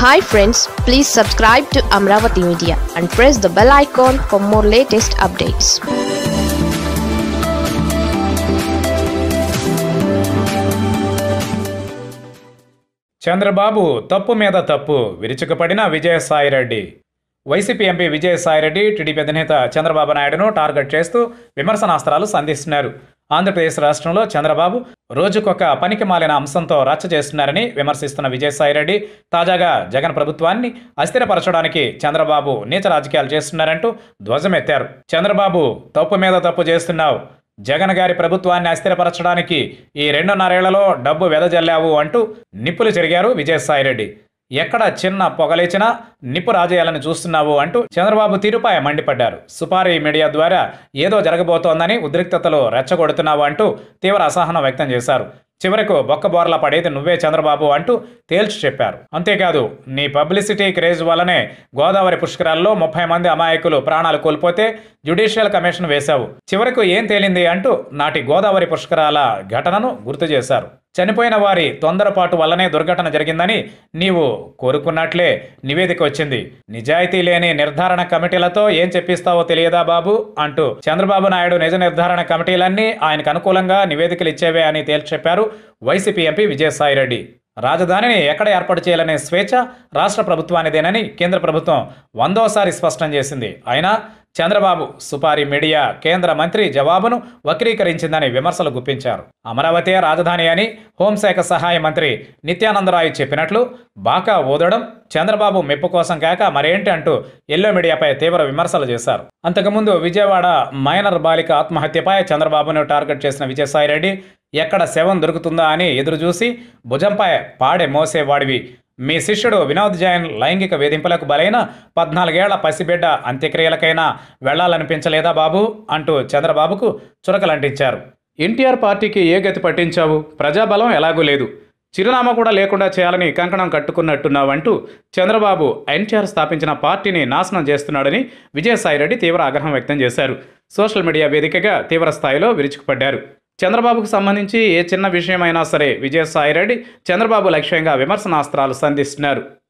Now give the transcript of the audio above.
hi friends please subscribe to Amaravati media and press the bell icon for more latest updates Chandrababu తప్పు మీద తప్పు విరుచుకుపడిన Vijayasai Reddy YCP MP Vijayasai Reddy TDP అధినేత Chandrababu నాయుడును target చేస్తూ విమర్శనాస్త్రాలు సంధిస్తున్నారు ఆంధ్రప్రదేశ్ రాష్ట్రంలో చంద్రబాబు రోజుకొక పనికి మాలిన అంశంతో రచ్చ చేస్తున్నారని విమర్శిస్తున్న విజయసాయిరెడ్డి తాజాగా జగన్ ప్రభుత్వాన్ని అస్థిరపరచడానికి చంద్రబాబు నీచ రాజకీయాలు చేస్తున్నారంటూ ధ్వజమెత్తారు చంద్రబాబు తప్పు మీద తప్పు చేస్తున్నావు జగన్ గారి ప్రభుత్వాన్ని అస్థిరపరచడానికి ఈ రెండున్నరేళ్లలో డబ్బు వెదజల్లావు అంటూ నిప్పులు చెరిగారు విజయసాయిరెడ్డి ఎక్కడ చిన్న పొగలేచినా నిప్పు రాజేయాలని చూస్తున్నావు అంటూ చంద్రబాబు తీరుపై మండిపడ్డారు సుపారీ మీడియా ద్వారా ఏదో జరగబోతోందని ఉద్రిక్తతలు రెచ్చగొడుతున్నావు అంటూ తీవ్ర అసహనం వ్యక్తం చేశారు చివరకు బొక్కబోర్ల పడేది నువ్వే చంద్రబాబు అంటూ తేల్చి చెప్పారు అంతేకాదు నీ పబ్లిసిటీ క్రేజ్ వల్లనే గోదావరి పుష్కరాల్లో ముప్పై మంది అమాయకులు ప్రాణాలు కోల్పోతే జ్యుడిషియల్ కమిషన్ వేశావు చివరకు ఏం తేలింది అంటూ నాటి గోదావరి పుష్కరాల ఘటనను గుర్తు చేశారు చనిపోయిన వారి తొందరపాటు వల్లనే దుర్ఘటన జరిగిందని నీవు కోరుకున్నట్లే నివేదిక వచ్చింది నిజాయితీ లేని నిర్ధారణ కమిటీలతో ఏం చెప్పిస్తావో తెలియదా బాబు అంటూ చంద్రబాబు నాయుడు నిజ నిర్ధారణ కమిటీలన్నీ ఆయనకు అనుకూలంగా నివేదికలు ఇచ్చేవే అని తేల్చి చెప్పారు వైసీపీ ఎంపీ విజయసాయిరెడ్డి రాజధానిని ఎక్కడ ఏర్పాటు చేయాలనే స్వేచ్ఛ రాష్ట్ర ప్రభుత్వానిదేనని కేంద్ర ప్రభుత్వం వందోసారి స్పష్టం చేసింది అయినా చంద్రబాబు సుపారీ మీడియా కేంద్ర మంత్రి జవాబును వక్రీకరించిందని విమర్శలు గుప్పించారు అమరావతి రాజధాని అని హోంశాఖ సహాయ మంత్రి నిత్యానందరాయ్ చెప్పినట్లు బాకా ఊదడం చంద్రబాబు మెప్పు కోసం కాక మరేంటి అంటూ ఎల్లో మీడియాపై తీవ్ర విమర్శలు చేశారు అంతకుముందు విజయవాడ మైనర్ బాలిక ఆత్మహత్యపై చంద్రబాబును టార్గెట్ చేసిన విజయసాయిరెడ్డి ఎక్కడ శవం దొరుకుతుందా అని ఎదురుచూసి భుజంపై పాడె మోసేవాడివి మీ శిష్యుడు వినోద్ జైన్ లైంగిక వేధింపులకు బలైన పద్నాలుగేళ్ల పసిబిడ్డ అంత్యక్రియలకైనా వెళ్లాలనిపించలేదా బాబు అంటూ చంద్రబాబుకు చురకలంటించారు ఎన్టీఆర్ పార్టీకి ఏ గతి పట్టించావు ప్రజాబలం ఎలాగూ లేదు చిరునామా కూడా లేకుండా చేయాలని కంకణం కట్టుకున్నట్టున్నావంటూ చంద్రబాబు ఎన్టీఆర్ స్థాపించిన పార్టీని నాశనం చేస్తున్నాడని విజయసాయిరెడ్డి తీవ్ర ఆగ్రహం వ్యక్తం చేశారు సోషల్ మీడియా వేదికగా తీవ్ర స్థాయిలో విరుచుకుపడ్డారు చంద్రబాబుకు సంబంధించి ఏ చిన్న విషయమైనా సరే విజయసాయిరెడ్డి చంద్రబాబు లక్ష్యంగా విమర్శనాస్త్రాలు సంధిస్తున్నారు